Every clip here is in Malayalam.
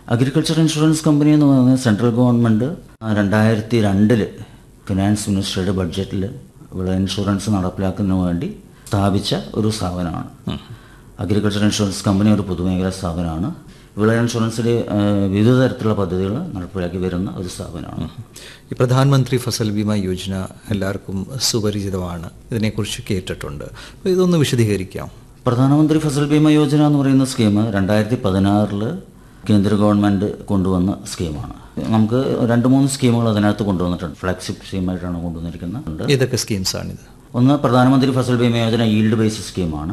അഗ്രികൾച്ചർ ഇൻഷുറൻസ് കമ്പനി എന്ന് പറയുന്നത് സെൻട്രൽ ഗവൺമെൻറ് രണ്ടായിരത്തി രണ്ടില് ഫിനാൻസ് മിനിസ്ട്രിയുടെ ബഡ്ജറ്റിൽ വിള ഇൻഷുറൻസ് നടപ്പിലാക്കുന്നതിന് വേണ്ടി സ്ഥാപിച്ച ഒരു സ്ഥാപനമാണ് അഗ്രികൾച്ചർ ഇൻഷുറൻസ് കമ്പനി ഒരു പൊതുമേഖലാ സ്ഥാപനമാണ് വിള ഇൻഷുറൻസിൽ വിവിധ തരത്തിലുള്ള പദ്ധതികൾ നടപ്പിലാക്കി വരുന്ന ഒരു സ്ഥാപനമാണ് ഈ പ്രധാനമന്ത്രി ഫസൽ ബീമ യോജന എല്ലാവർക്കും സുപരിചിതമാണ് ഇതിനെക്കുറിച്ച് കേട്ടിട്ടുണ്ട് അപ്പോൾ ഇതൊന്ന് വിശദീകരിക്കാം പ്രധാനമന്ത്രി ഫസൽ ബീമ യോജന എന്ന് പറയുന്ന സ്കീം രണ്ടായിരത്തി പതിനാറിൽ കേന്ദ്ര ഗവൺമെൻറ് കൊണ്ടുവന്ന സ്കീമാണ് നമുക്ക് രണ്ട് മൂന്ന് സ്കീമുകൾ അതിനകത്ത് കൊണ്ടുവന്നിട്ടുണ്ട് ഫ്ലാഗ്ഷിപ്പ് സ്കീമായിട്ടാണ് കൊണ്ടുവന്നിരിക്കുന്നത് ഏതൊക്കെ സ്കീംസാണിത് ഒന്ന് പ്രധാനമന്ത്രി ഫസൽ ബീമ യോജന ഈൽഡ് ബേസ്ഡ് സ്കീമാണ്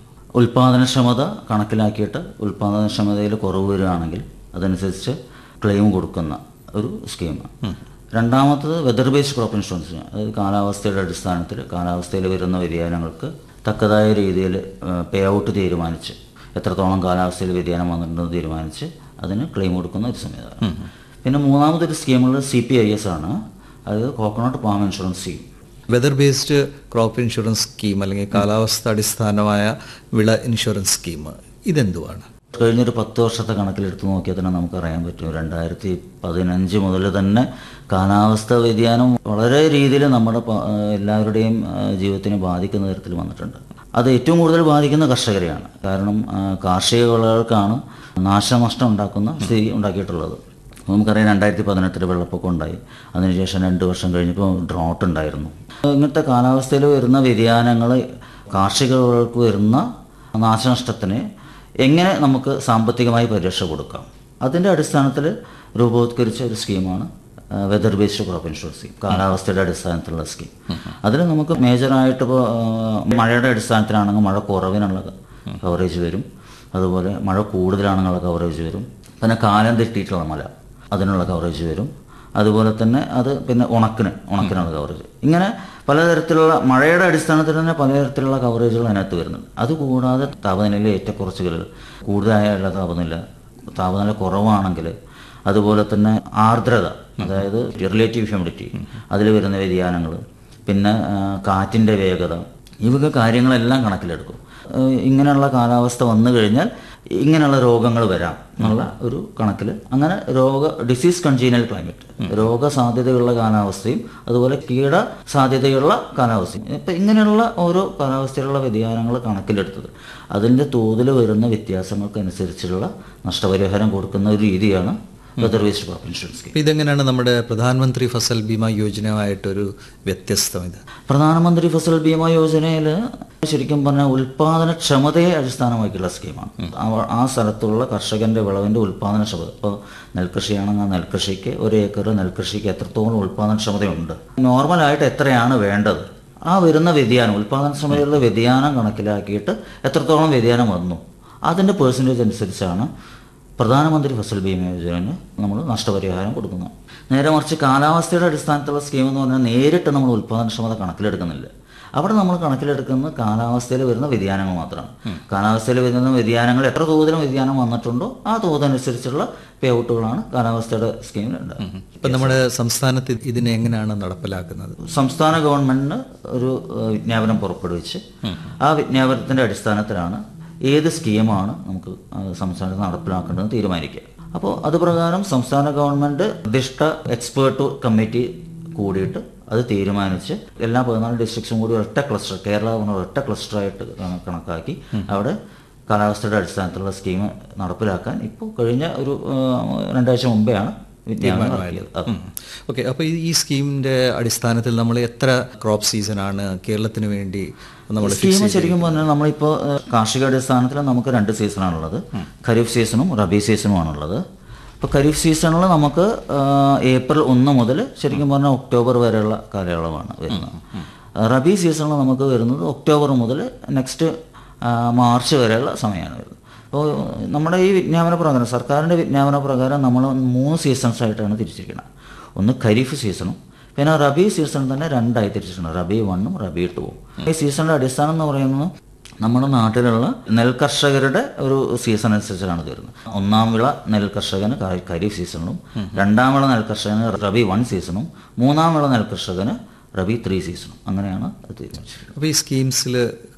ഉൽപാദനക്ഷമത കണക്കിലാക്കിയിട്ട് ഉൽപാദനക്ഷമതയിൽ കുറവ് വരികയാണെങ്കിൽ അതനുസരിച്ച് ക്ലെയിം കൊടുക്കുന്ന ഒരു സ്കീം രണ്ടാമത്തത് വെതർ ബേസ്ഡ് ക്രോപ്പ് ഇൻഷുറൻസ് അതായത് കാലാവസ്ഥയുടെ അടിസ്ഥാനത്തിൽ കാലാവസ്ഥയിൽ വരുന്ന വ്യതിയാനങ്ങൾക്ക് തക്കതായ രീതിയിൽ പേ ഔട്ട് തീരുമാനിച്ച് എത്രത്തോളം കാലാവസ്ഥയിൽ വ്യതിയാനം വന്നിട്ടുണ്ടെന്ന് തീരുമാനിച്ച് അതിന് ക്ലെയിം കൊടുക്കുന്ന ഒരു സംവിധാനം പിന്നെ മൂന്നാമതൊരു സ്കീമുള്ളത് സി പി ഐ എസ് ആണ് അതായത് coconut palm insurance scheme weather based crop insurance scheme അല്ലെങ്കിൽ കാലാവസ്ഥ അടിസ്ഥാനമായ വിള ഇൻഷുറൻസ് സ്കീം ഇതെന്തുവാണ് കഴിഞ്ഞൊരു പത്ത് വർഷത്തെ കണക്കിലെടുത്ത് നോക്കിയാൽ തന്നെ നമുക്കറിയാൻ പറ്റും രണ്ടായിരത്തി പതിനഞ്ച് മുതൽ തന്നെ കാലാവസ്ഥ വ്യതിയാനം വളരെ രീതിയിൽ നമ്മുടെ പ- എല്ലാവരുടെയും ആ, ജീവിതത്തിനെ ബാധിക്കുന്ന തരത്തിൽ വന്നിട്ടുണ്ട് അത് ഏറ്റവും കൂടുതൽ ബാധിക്കുന്ന കർഷകരെയാണ് കാരണം ആ, കാർഷിക വിളകൾക്കാണ് നാശനഷ്ടം ഉണ്ടാക്കുന്ന സ്ഥിതി ഉണ്ടാക്കിയിട്ടുള്ളത് നമുക്കറിയാം രണ്ടായിരത്തി പതിനെട്ടിൽ വെള്ളപ്പൊക്കം ഉണ്ടായി അതിനുശേഷം രണ്ട് വർഷം കഴിഞ്ഞപ്പോൾ ഡ്രോട്ട് ഉണ്ടായിരുന്നു ഇങ്ങനത്തെ കാലാവസ്ഥയിൽ വരുന്ന വ്യതിയാനങ്ങൾ കാർഷിക വിളകൾക്ക് വരുന്ന നാശനഷ്ടത്തിന് എങ്ങനെ നമുക്ക് സാമ്പത്തികമായി പരിരക്ഷ കൊടുക്കാം അതിൻ്റെ അടിസ്ഥാനത്തിൽ രൂപവത്കരിച്ച ഒരു സ്കീമാണ് weather based crop insurance scheme കാലാവസ്ഥയുടെ അടിസ്ഥാനത്തിലുള്ള സ്കീം അതിൽ നമുക്ക് മേജറായിട്ട് ഇപ്പോൾ മഴയുടെ അടിസ്ഥാനത്തിലാണെങ്കിൽ മഴ കുറവിനുള്ള കവറേജ് വരും അതുപോലെ മഴ കൂടുതലാണെന്നുള്ള കവറേജ് വരും പിന്നെ കാലം തെറ്റിയിട്ടുള്ള മഴ അതിനുള്ള കവറേജ് വരും അതുപോലെ തന്നെ അത് പിന്നെ ഉണക്കിന് ഉണക്കിനുള്ള കവറേജ് ഇങ്ങനെ പലതരത്തിലുള്ള മഴയുടെ അടിസ്ഥാനത്തിൽ തന്നെ പലതരത്തിലുള്ള കവറേജുകൾ അതിനകത്ത് വരുന്നുണ്ട് അതുകൂടാതെ താപനിലയിലെ ഏറ്റക്കുറച്ചുകൾ കൂടുതലായുള്ള താപനില താപനില കുറവാണെങ്കിൽ അതുപോലെ തന്നെ ആർദ്രത അതായത് റിലേറ്റീവ് ഹ്യൂമിഡിറ്റി അതിൽ വരുന്ന വ്യതിയാനങ്ങൾ പിന്നെ ആ, കാറ്റിൻ്റെ വേഗത ഇവക കാര്യങ്ങളെല്ലാം കണക്കിലെടുക്കും ഏഹ് ഇങ്ങനെയുള്ള കാലാവസ്ഥ വന്നു കഴിഞ്ഞാൽ ഇങ്ങനെയുള്ള രോഗങ്ങൾ വരാം എന്നുള്ള ഒരു കണക്കിൽ അങ്ങനെ രോഗ ഡിസീസ് കൺജീനൽ ക്ലൈമറ്റ് രോഗസാധ്യതയുള്ള കാലാവസ്ഥയും അതുപോലെ കീട സാധ്യതയുള്ള കാലാവസ്ഥയും ഇപ്പം ഇങ്ങനെയുള്ള ഓരോ കാലാവസ്ഥയിലുള്ള വ്യതിയാനങ്ങൾ കണക്കിലെടുത്തത് അതിൻ്റെ തോതിൽ വരുന്ന വ്യത്യാസങ്ങൾക്കനുസരിച്ചുള്ള നഷ്ടപരിഹാരം കൊടുക്കുന്ന ഒരു രീതിയാണ് weather waste crop insurance scheme അപ്പോൾ ഇതെങ്ങനെയാണ് നമ്മുടെ പ്രധാനമന്ത്രി ഫസൽ ബീമ യോജനയുമായിട്ടൊരു വ്യത്യസ്തം ഇത് പ്രധാനമന്ത്രി ഫസൽ ബീമ യോജനയിൽ ശരിക്കും പറഞ്ഞാൽ ഉൽപാദനക്ഷമതയെ അടിസ്ഥാനമാക്കിയുള്ള സ്കീമാണ് അവ- ആ സ്ഥലത്തുള്ള കർഷകന്റെ വിളവിന്റെ ഉൽപാദനക്ഷമത ഇപ്പോൾ നെൽകൃഷിയാണെങ്കിൽ ആ നെൽകൃഷിക്ക് ഒരു ഏക്കർ നെൽകൃഷിക്ക് എത്രത്തോളം ഉൽപാദനക്ഷമതയുണ്ട് നോർമലായിട്ട് എത്രയാണ് വേണ്ടത് ആ വരുന്ന വ്യതിയാനം ഉൽപാദനക്ഷമതയുള്ള വ്യതിയാനം കണക്കിലാക്കിയിട്ട് എത്രത്തോളം വ്യതിയാനം വന്നു അതിൻ്റെ പേഴ്സൻറ്റേജ് അനുസരിച്ചാണ് പ്രധാനമന്ത്രി ഫസൽ ബീമ യോജനന് നമ്മൾ നഷ്ടപരിഹാരം കൊടുക്കുന്നത് നേരെ മറിച്ച് കാലാവസ്ഥയുടെ അടിസ്ഥാനത്തിലുള്ള സ്കീം എന്ന് പറഞ്ഞാൽ നേരിട്ട് നമ്മൾ ഉൽപ്പാദനക്ഷമത കണക്കിലെടുക്കുന്നില്ല അവിടെ നമ്മൾ കണക്കിലെടുക്കുന്നത് കാലാവസ്ഥയിൽ വരുന്ന വ്യതിയാനങ്ങൾ മാത്രമാണ് കാലാവസ്ഥയിൽ വരുന്ന വ്യതിയാനങ്ങൾ എത്ര തോതിലും വ്യതിയാനം വന്നിട്ടുണ്ടോ ആ തോതനുസരിച്ചുള്ള പേ ഔട്ടുകളാണ് കാലാവസ്ഥയുടെ സ്കീമിൽ ഉണ്ടാകുന്നത് ഇപ്പം നമ്മുടെ സംസ്ഥാനത്ത് ഇതിനെ എങ്ങനെയാണ് നടപ്പിലാക്കുന്നത് സംസ്ഥാന ഗവൺമെന്റിന് ഒരു ഏഹ്, വിജ്ഞാപനം പുറപ്പെടുവിച്ച് ആ വിജ്ഞാപനത്തിന്റെ അടിസ്ഥാനത്തിലാണ് ഏത് സ്കീമാണ് നമുക്ക് ആ, സംസ്ഥാനത്ത് നടപ്പിലാക്കേണ്ടതെന്ന് തീരുമാനിക്കുക അപ്പോൾ അത് പ്രകാരം സംസ്ഥാന ഗവൺമെന്റ് നിർദ്ദിഷ്ട എക്സ്പേർട്ട് കമ്മിറ്റി കൂടിയിട്ട് അത് തീരുമാനിച്ച് എല്ലാ പതിനാല് ഡിസ്ട്രിക്ട്സും കൂടി ഒറ്റ ക്ലസ്റ്റർ കേരള എന്ന ഒറ്റ ക്ലസ്റ്ററായിട്ട് കണക്കാക്കി അവിടെ കാലാവസ്ഥയുടെ അടിസ്ഥാനത്തിലുള്ള സ്കീം നടപ്പിലാക്കാൻ ഇപ്പോൾ കഴിഞ്ഞ ഒരു ഏഹ്, രണ്ടാഴ്ച മുമ്പെയാണ് വിജ്ഞാപനം ഇറക്കിയത് അത് ഓക്കെ അപ്പോൾ ഈ സ്കീമിൻ്റെ അടിസ്ഥാനത്തിൽ നമ്മൾ എത്ര ക്രോപ്പ് സീസണാണ് കേരളത്തിന് വേണ്ടി നമ്മൾ സ്കീം ശരിക്കും പറഞ്ഞാൽ നമ്മളിപ്പോൾ ഏഹ്, കാർഷിക അടിസ്ഥാനത്തിൽ നമുക്ക് രണ്ട് സീസണാണുള്ളത് ഖരീഫ് സീസണും റബി സീസണുമാണുള്ളത് ഇപ്പോൾ ഖരീഫ് സീസണിൽ നമുക്ക് ഏഹ്, ഏപ്രിൽ ഒന്ന് മുതൽ ശരിക്കും പറഞ്ഞാൽ ഒക്ടോബർ വരെയുള്ള കാലയളവാണ് വരുന്നത് റബി സീസണിൽ നമുക്ക് വരുന്നത് ഒക്ടോബർ മുതൽ നെക്സ്റ്റ് മാർച്ച് വരെയുള്ള സമയമാണ് വരുന്നത് അപ്പോൾ നമ്മുടെ ഈ വിജ്ഞാപന പ്രകാരം സർക്കാരിൻ്റെ വിജ്ഞാപന പ്രകാരം നമ്മൾ മൂന്ന് സീസൺസ് ആയിട്ടാണ് തിരിച്ചിരിക്കുന്നത് ഒന്ന് ഖരീഫ് സീസണും പിന്നെ റബി സീസൺ തന്നെ രണ്ടായി തിരിച്ചിട്ടുണ്ട് റബി വണ്ണും റബി ടൂവും ഈ സീസണിന്റെ അടിസ്ഥാനം എന്ന് പറയുന്നത് നമ്മുടെ നാട്ടിലുള്ള നെൽകർഷകരുടെ ഒരു സീസൺ അനുസരിച്ചാണ് ഇത് വരുന്നത് ഒന്നാം വിള നെൽകർഷകന് ഖ- ഖരീഫ് സീസണും രണ്ടാം വിള നെൽകർഷകന് റബി വൺ സീസണും മൂന്നാം വിള നെൽകർഷകന് റബി ത്രീ സീസണും അങ്ങനെയാണ് അത് തീരുമാനിച്ചിരിക്കുന്നത് അപ്പോൾ ഈ സ്കീംസിൽ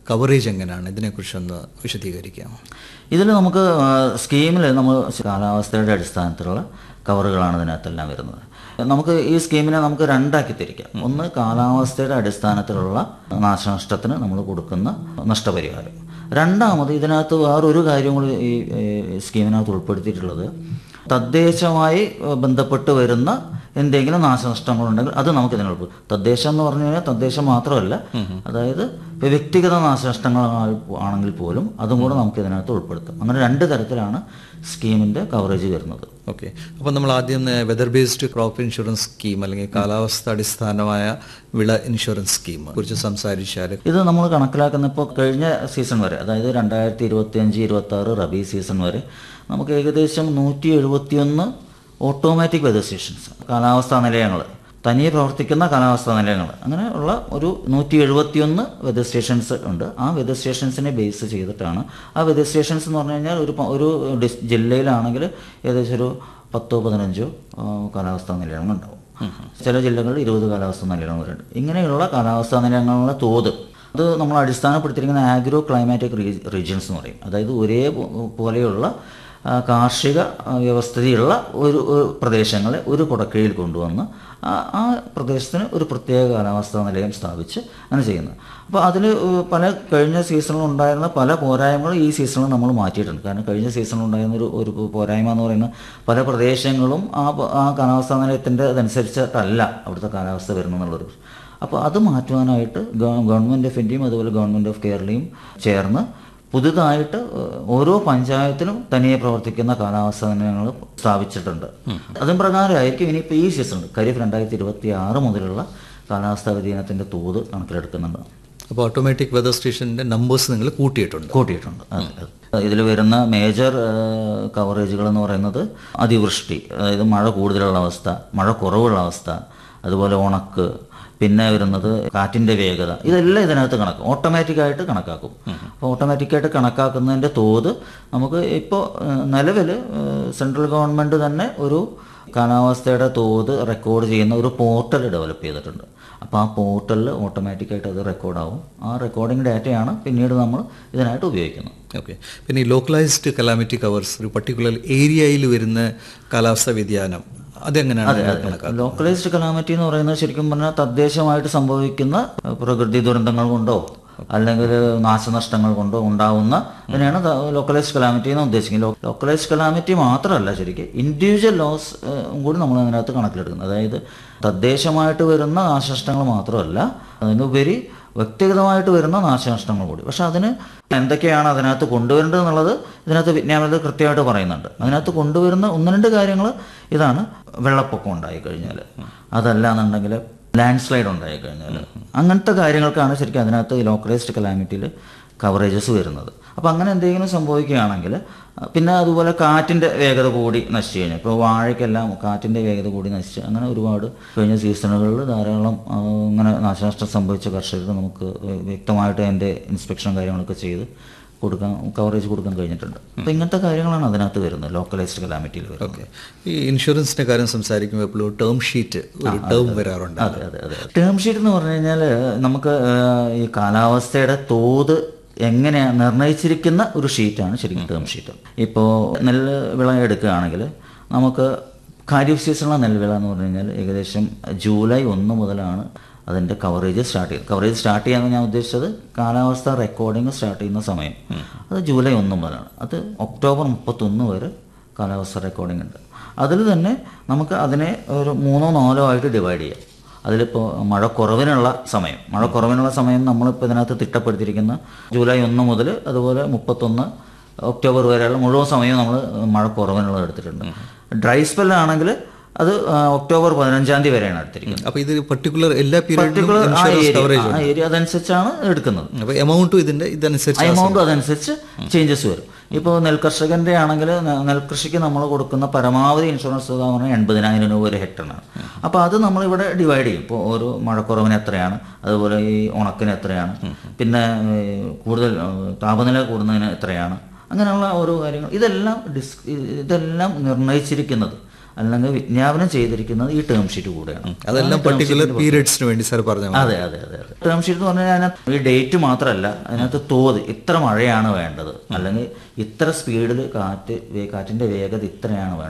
കവറേജ് എങ്ങനെയാണ് ഇതിനെക്കുറിച്ചൊന്ന് വിശദീകരിക്കാം ഇതിൽ നമുക്ക് സ്കീമിൽ നമ്മൾ കാലാവസ്ഥയുടെ അടിസ്ഥാനത്തിലുള്ള കവറുകളാണ് ഇതിനകത്തെല്ലാം വരുന്നത് നമുക്ക് ഈ സ്കീമിനെ നമുക്ക് രണ്ടാക്കി തിരിക്കാം ഒന്ന് കാലാവസ്ഥയുടെ അടിസ്ഥാനത്തിലുള്ള നാശനഷ്ടത്തിന് നമ്മൾ കൊടുക്കുന്ന നഷ്ടപരിഹാരം രണ്ടാമത് ഇതിനകത്ത് വേറൊരു കാര്യം കൂടി ഈ ഈ സ്കീമിനകത്ത് ഉൾപ്പെടുത്തിയിട്ടുള്ളത് തദ്ദേശമായി ഏഹ്, ബന്ധപ്പെട്ട് വരുന്ന എന്തെങ്കിലും നാശനഷ്ടങ്ങളുണ്ടെങ്കിൽ അത് നമുക്ക് ഇതിന് ഉൾപ്പെടും തദ്ദേശം എന്ന് പറഞ്ഞു കഴിഞ്ഞാൽ തദ്ദേശം മാത്രമല്ല അതായത് ഇപ്പൊ വ്യക്തിഗത നാശനഷ്ടങ്ങൾ ആണെങ്കിൽ പോലും അതും കൂടെ നമുക്ക് ഇതിനകത്ത് ഉൾപ്പെടുത്താം അങ്ങനെ രണ്ട് തരത്തിലാണ് സ്കീമിന്റെ കവറേജ് വരുന്നത് ഓക്കെ അപ്പോൾ നമ്മൾ ആദ്യം weather based crop insurance scheme അല്ലെങ്കിൽ കാലാവസ്ഥ അടിസ്ഥാനമായ വിള ഇൻഷുറൻസ് സ്കീം കുറിച്ച് സംസാരിച്ചാൽ ഇത് നമ്മൾ കണക്കിലാക്കുന്ന ഇപ്പോൾ കഴിഞ്ഞ സീസൺ വരെ അതായത് രണ്ടായിരത്തി ഇരുപത്തി അഞ്ച് ഇരുപത്തി ആറ് റബി സീസൺ വരെ നമുക്ക് ഏകദേശം നൂറ്റി എഴുപത്തിയൊന്ന് ഓട്ടോമാറ്റിക് വെതർ സ്റ്റേഷൻസ് കാലാവസ്ഥാ നിലയങ്ങൾ തനിയെ പ്രവർത്തിക്കുന്ന കാലാവസ്ഥാ നിലയങ്ങൾ അങ്ങനെ ഉള്ള ഒരു നൂറ്റി എഴുപത്തിയൊന്ന് വെതർ സ്റ്റേഷൻസ് ഉണ്ട് ആ വെതർ സ്റ്റേഷൻസിനെ ബേസ് ചെയ്തിട്ടാണ് ആ വെതർ സ്റ്റേഷൻസ് എന്ന് പറഞ്ഞു കഴിഞ്ഞാൽ ഒരു പ- ഒരു ഡിസ് ജില്ലയിലാണെങ്കിൽ ഏകദേശം ഒരു പത്തോ പതിനഞ്ചോ ആ, കാലാവസ്ഥാ നിലയങ്ങളുണ്ടാവും ചില ജില്ലകളിൽ ഇരുപത് കാലാവസ്ഥാ നിലയങ്ങളുണ്ട് ഇങ്ങനെയുള്ള കാലാവസ്ഥാ നിലയങ്ങളുടെ തോത് അത് നമ്മൾ അടിസ്ഥാനപ്പെടുത്തിയിരിക്കുന്ന ആഗ്രോ ക്ലൈമാറ്റിക് റീജിയൻസ് എന്ന് പറയും അതായത് ഒരേ പോ- പോലെയുള്ള ആ, കാർഷിക ആ, വ്യവസ്ഥിതിയുള്ള ഒരു ഒരു പ്രദേശങ്ങളെ ഒരു കുടക്കീഴിൽ കൊണ്ടുവന്ന് ആ ആ പ്രദേശത്തിന് ഒരു പ്രത്യേക കാലാവസ്ഥാ നിലയം സ്ഥാപിച്ച് അങ്ങനെ ചെയ്യുന്നത് അപ്പോൾ അതിൽ പല കഴിഞ്ഞ സീസണിൽ ഉണ്ടായിരുന്ന പല പോരായ്മകളും ഈ സീസണിൽ നമ്മൾ മാറ്റിയിട്ടുണ്ട് കാരണം കഴിഞ്ഞ സീസണിൽ ഉണ്ടായിരുന്ന ഒരു ഒരു പോരായ്മ എന്ന് പറയുന്നത് പല പ്രദേശങ്ങളും ആ പ- ആ കാലാവസ്ഥാ നിലയത്തിൻ്റെ അതനുസരിച്ചിട്ടല്ല അവിടുത്തെ കാലാവസ്ഥ വരുന്നതെന്നുള്ളൊരു അപ്പോൾ അത് മാറ്റുവാനായിട്ട് ഗവ- ഗവൺമെൻറ് ഓഫ് ഇന്ത്യയും അതുപോലെ ഗവൺമെൻറ് ഓഫ് കേരളയും ചേർന്ന് പുതുതായിട്ട് ഏഹ്, ഓരോ പഞ്ചായത്തിലും തനിയെ പ്രവർത്തിക്കുന്ന കാലാവസ്ഥാ നിലയങ്ങൾ സ്ഥാപിച്ചിട്ടുണ്ട് അതും പ്രകാരമായിരിക്കും ഇനിയിപ്പോൾ ഈ സീസൺ ഖരീഫ് രണ്ടായിരത്തി ഇരുപത്തി ആറ് മുതലുള്ള കാലാവസ്ഥാ വ്യതിയാനത്തിൻ്റെ തോത് കണക്കിലെടുക്കുന്നുണ്ട് അപ്പോൾ ഓട്ടോമാറ്റിക് വെതർ സ്റ്റേഷൻ്റെ നമ്പേഴ്സ് നിങ്ങൾ കൂട്ടിയിട്ടുണ്ട് കൂട്ടിയിട്ടുണ്ട് ഇതിൽ വരുന്ന മേജർ കവറേജുകൾ എന്ന് പറയുന്നത് അതിവൃഷ്ടി അതായത് മഴ കൂടുതലുള്ള അവസ്ഥ മഴ കുറവുള്ള അവസ്ഥ അതുപോലെ ഉണക്ക് പിന്നെ വരുന്നത് കാറ്റിൻ്റെ വേഗത ഇതെല്ലാം ഇതിനകത്ത് കണക്കും ഓട്ടോമാറ്റിക്കായിട്ട് കണക്കാക്കും അപ്പോൾ ഓട്ടോമാറ്റിക്കായിട്ട് കണക്കാക്കുന്നതിൻ്റെ തോത് നമുക്ക് ഇപ്പോൾ നിലവിൽ സെൻട്രൽ ഗവൺമെൻറ് തന്നെ ഒരു കാലാവസ്ഥയുടെ തോത് റെക്കോർഡ് ചെയ്യുന്ന ഒരു പോർട്ടൽ ഡെവലപ്പ് ചെയ്തിട്ടുണ്ട് അപ്പോൾ ആ പോർട്ടലിൽ ഓട്ടോമാറ്റിക്കായിട്ട് അത് റെക്കോർഡാവും ആ റെക്കോർഡിംഗ് ഡാറ്റയാണ് പിന്നീട് നമ്മൾ ഇതിനായിട്ട് ഉപയോഗിക്കുന്നത് ഓക്കെ പിന്നെ ഈ ലോക്കലൈസ്ഡ് കലാമിറ്റി കവേഴ്സ് ഒരു പർട്ടിക്കുലർ ഏരിയയിൽ വരുന്ന കാലാവസ്ഥ വ്യതിയാനം അതെങ്ങനെയാണ് കണക്കാക്കുന്നത് ലോക്കലൈസ്ഡ് കലാമിറ്റി എന്ന് പറയുന്നത് ശരിക്കും പറഞ്ഞാൽ തദ്ദേശമായിട്ട് സംഭവിക്കുന്ന ഏഹ്, പ്രകൃതി ദുരന്തങ്ങൾ കൊണ്ടോ അല്ലെങ്കിൽ നാശനഷ്ടങ്ങൾ കൊണ്ടോ ഉണ്ടാവുന്ന ഇതിനെയാണ് ലോക്കലൈസ്ഡ് കലാമിറ്റി എന്ന് ഉദ്ദേശിക്കുന്നത് ലോക്കലൈസ്ഡ് കലാമിറ്റി മാത്രമല്ല ശരിക്കും ഇൻഡിവിജ്വൽ ലോസ് കൂടി നമ്മൾ അതിനകത്ത് കണക്കിലെടുക്കുന്നത് അതായത് തദ്ദേശമായിട്ട് വരുന്ന നാശനഷ്ടങ്ങൾ മാത്രമല്ല അതിനുപരി വ്യക്തിഗതമായിട്ട് വരുന്ന നാശനഷ്ടങ്ങൾ കൂടി പക്ഷെ അതിന് എന്തൊക്കെയാണ് അതിനകത്ത് കൊണ്ടുവരേണ്ടത് എന്നുള്ളത് ഇതിനകത്ത് വിജ്ഞാപനത്തിൽ കൃത്യമായിട്ട് പറയുന്നുണ്ട് അതിനകത്ത് കൊണ്ടുവരുന്ന ഒന്ന് രണ്ട് കാര്യങ്ങൾ ഇതാണ് വെള്ളപ്പൊക്കം ഉണ്ടായി കഴിഞ്ഞാൽ അതല്ല എന്നുണ്ടെങ്കിൽ ലാൻഡ് സ്ലൈഡ് ഉണ്ടായി കഴിഞ്ഞാൽ അങ്ങനത്തെ കാര്യങ്ങൾക്കാണ് ശരിക്കും അതിനകത്ത് ലോക്കലൈസ്ഡ് കലാമിറ്റിയിൽ കവറേജസ് വരുന്നത് അപ്പോൾ അങ്ങനെ എന്തെങ്കിലും സംഭവിക്കുകയാണെങ്കിൽ അഹ് പിന്നെ അതുപോലെ കാറ്റിൻ്റെ വേഗത കൂടി നശിച്ചു കഴിഞ്ഞാൽ ഇപ്പോൾ വാഴയ്ക്കെല്ലാം കാറ്റിൻ്റെ വേഗത കൂടി നശിച്ച് അങ്ങനെ ഒരുപാട് കഴിഞ്ഞ സീസണുകളിൽ ധാരാളം ആ, ഇങ്ങനെ നാശനഷ്ടം സംഭവിച്ച കർഷകർക്ക് നമുക്ക് വ്യക്തമായിട്ട് അതിൻ്റെ ഇൻസ്പെക്ഷൻ കാര്യങ്ങളൊക്കെ ചെയ്ത് കൊടുക്കാൻ കവറേജ് കൊടുക്കാൻ കഴിഞ്ഞിട്ടുണ്ട് അപ്പോൾ ഇങ്ങനത്തെ കാര്യങ്ങളാണ് അതിനകത്ത് വരുന്നത് ലോക്കലൈസ്ഡ് കലാമിറ്റിയിൽ വരുന്നത് ഓക്കെ ഈ ഇൻഷുറൻസിന്റെ കാര്യം സംസാരിക്കുമ്പോൾ എപ്പോഴും ടേം ഷീറ്റ് ഒരു ടേം വരാറുണ്ട് അതെ അതെ അതെ ടേം ഷീറ്റ് എന്ന് പറഞ്ഞു കഴിഞ്ഞാൽ നമുക്ക് ആ, ഈ കാലാവസ്ഥയുടെ തോത് എങ്ങനെയാണ് നിർണ്ണയിച്ചിരിക്കുന്ന ഒരു ഷീറ്റാണ് ശരിക്കും ടേം ഷീറ്റ് ഇപ്പോൾ നെല്ല് വിള എടുക്കുകയാണെങ്കിൽ നമുക്ക് ഖാരിഫ് സീസണിലെ നെൽവിള എന്ന് പറഞ്ഞു കഴിഞ്ഞാൽ ഏകദേശം ജൂലൈ ഒന്ന് മുതലാണ് അതിൻ്റെ കവറേജ് സ്റ്റാർട്ട് ചെയ്യുന്നത് കവറേജ് സ്റ്റാർട്ട് ചെയ്യാൻ ഞാൻ ഉദ്ദേശിച്ചത് കാലാവസ്ഥ റെക്കോർഡിംഗ് സ്റ്റാർട്ട് ചെയ്യുന്ന സമയം അത് ജൂലൈ ഒന്ന് മുതലാണ് അത് ഒക്ടോബർ മുപ്പത്തൊന്ന് വരെ കാലാവസ്ഥ റെക്കോർഡിംഗ് ഉണ്ട് അതിൽ തന്നെ നമുക്ക് അതിനെ ഒരു മൂന്നോ നാലോ ആയിട്ട് ഡിവൈഡ് ചെയ്യാം അതിലിപ്പോൾ മഴ കുറവിനുള്ള സമയം മഴ കുറവിനുള്ള സമയം നമ്മളിപ്പോൾ ഇതിനകത്ത് തിട്ടപ്പെടുത്തിയിരിക്കുന്ന ജൂലൈ ഒന്ന് മുതൽ അതുപോലെ മുപ്പത്തൊന്ന് ഒക്ടോബർ വരെയുള്ള മുഴുവൻ സമയവും നമ്മൾ മഴ കുറവിനുള്ളത് എടുത്തിട്ടുണ്ട് ഡ്രൈ സ്പെല്ലാണെങ്കിൽ അത് ആ, ഒക്ടോബർ പതിനഞ്ചാം തീയതി വരെയാണ് എടുത്തിരിക്കുന്നത് അപ്പൊ ഇത് പർട്ടിക്കുലർ എല്ലാ പീരീഡിലും പർട്ടിക്കുലർ ആ ഇൻഷുറൻസ് ഏരിയ കവറേജ് ആ ഏരിയ അതനുസരിച്ചാണ് എടുക്കുന്നത് അപ്പൊ എമൗണ്ടും ഇതിന്റെ ഇതനുസരിച്ച് എമൗണ്ടും അതനുസരിച്ച് ചേഞ്ചസ് വരും ഇപ്പോൾ നെൽകർഷകന്റെ ആണെങ്കിൽ ന- നെൽകൃഷിക്ക് നമ്മൾ കൊടുക്കുന്ന പരമാവധി ഇൻഷുറൻസ് തുക എന്ന് പറഞ്ഞാൽ എൺപതിനായിരം രൂപ ഒരു ഹെക്ടറിനാണ് അപ്പോൾ അത് നമ്മളിവിടെ ഡിവൈഡ് ചെയ്യും ഇപ്പോൾ ഒരു മഴക്കുറവിന് എത്രയാണ് അതുപോലെ ഈ ഉണക്കിന് എത്രയാണ് പിന്നെ ഈ കൂടുതൽ ഏഹ്, താപനില കൂടുന്നതിന് എത്രയാണ് അങ്ങനെയുള്ള ഓരോ കാര്യങ്ങൾ ഇതെല്ലാം ഡിസ് ഇതെല്ലാം നിർണ്ണയിച്ചിരിക്കുന്നത് അല്ലെങ്കിൽ വിജ്ഞാപനം ചെയ്തിരിക്കുന്നത് ഈ ടേം ഷീറ്റ് കൂടെയാണ് അതെല്ലാം പർട്ടിക്കുലർ പീരിയഡ്സിന് വേണ്ടി സാർ പറഞ്ഞാൽ മതി. അതെ അതെ അതെ അതെ ടേം ഷീറ്റ് എന്ന് പറഞ്ഞാൽ അതിനകത്ത് ഈ ഡേറ്റ് മാത്രമല്ല അതിനകത്ത് തോത് ഇത്ര മഴയാണ് വേണ്ടത് അല്ലെങ്കിൽ ഇത്ര സ്പീഡിൽ കാറ്റ് വേ- കാറ്റിന്റെ വേഗത ഇത്രയാണ് വേണ്ടത്